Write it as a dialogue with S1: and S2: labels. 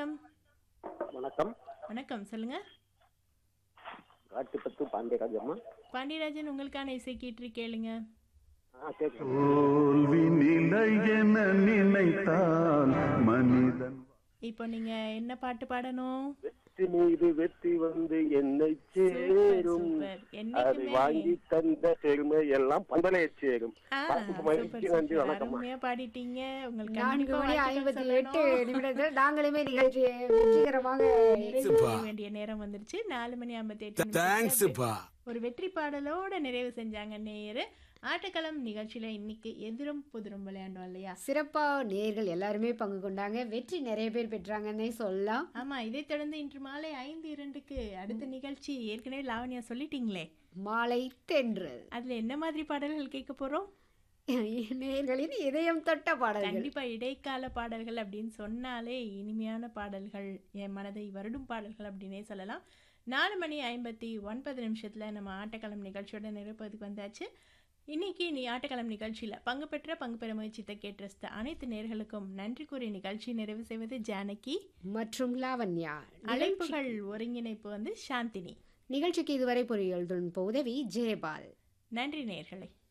S1: வணக்கம்
S2: வணக்கம்
S1: வணக்கம் சொல்லுங்க
S2: காட்டுப்பத்து பாண்டியராஜ் அம்மா
S1: பாண்டியராஜன் உங்களுக்கான இசை கீற்று கேளுங்க
S2: ஆ கேட்குறேன்
S3: தோல்வி நிலை என நினைத்தான் மனிதன்
S1: இப்போ நீங்க என்ன பாட்டு பாடணும்
S2: வெற்றி மீது வெற்றி வந்து என்னை சேரும்
S1: சூப்பர்
S2: அதை
S1: என்னைக்குமே
S2: வாங்கி தந்த பெருமை எல்லாம் பந்தலையை சேரும்
S1: ஆ,
S2: பாட்டுக்கு
S1: சூப்பர்,
S2: மகிழ்ச்சி நன்றி
S1: சூப்பர்.
S2: வணக்கம்மா
S1: அருமையா பாடிட்டீங்க உங்களுக்கு
S4: நான்கு
S1: கண்டிப்பா
S4: மணி
S1: வாழ்த்துக்கள்
S4: ஐம்பத்தி எட்டு
S1: சொல்லணும்.
S4: நிமிடத்தில் நாங்களுமே நிகழ்ச்சியை வெற்றிகரமாக
S1: நிறைவு செய்ய வேண்டிய நேரம் வந்துருச்சு நாலு மணி ஐம்பத்தி எட்டு
S5: தேங்க்ஸ்ப்பா
S1: ஒரு வெற்றி பாடலோட நிறைவு செஞ்சாங்க நேயரு ஆட்டக்களம் நிகழ்ச்சியில இன்னைக்கு எதிரும் புதிரும் விளையாண்டோம் இல்லையா
S4: சிறப்பா நேயர்கள் எல்லாருமே பங்கு கொண்டாங்க வெற்றி நிறைய பேர் பெற்றாங்கன்னே சொல்லலாம்
S1: ஆமா இதைத் தொடர்ந்து இன்று மாலை ஐந்து இரண்டுக்கு அடுத்த நிகழ்ச்சி ஏற்கனவே லாவண்யா சொல்லிட்டீங்களே
S4: மாலை தென்றல்
S1: அதுல என்ன மாதிரி பாடல்கள் கேட்க போறோம்
S4: நேயர்களின் இதயம் தொட்ட பாடல்கள்
S1: கண்டிப்பா இடைக்கால பாடல்கள் அப்படின்னு சொன்னாலே இனிமையான பாடல்கள் என் மனதை வருடும் பாடல்கள் அப்படின்னே சொல்லலாம் நாலு மணி ஐம்பத்தி ஒன்பது நிமிஷத்துல நம்ம ஆட்டக்களம் நிகழ்ச்சியோட நிரப்பதுக்கு வந்தாச்சு இன்னைக்கு நீ ஆட்டக்களம் நிகழ்ச்சியில பங்கு பெற்ற பங்கு பெற முயற்சித்த கேட்டிருந்த அனைத்து நேர்களுக்கும் நன்றி கூறி நிகழ்ச்சி நிறைவு செய்வது ஜானகி
S4: மற்றும் லாவண்யா
S1: அழைப்புகள் ஒருங்கிணைப்பு வந்து சாந்தினி
S4: நிகழ்ச்சிக்கு இதுவரை பொறியியல் தொழில்நுட்ப உதவி ஜெயபால்
S1: நன்றி நேர்களே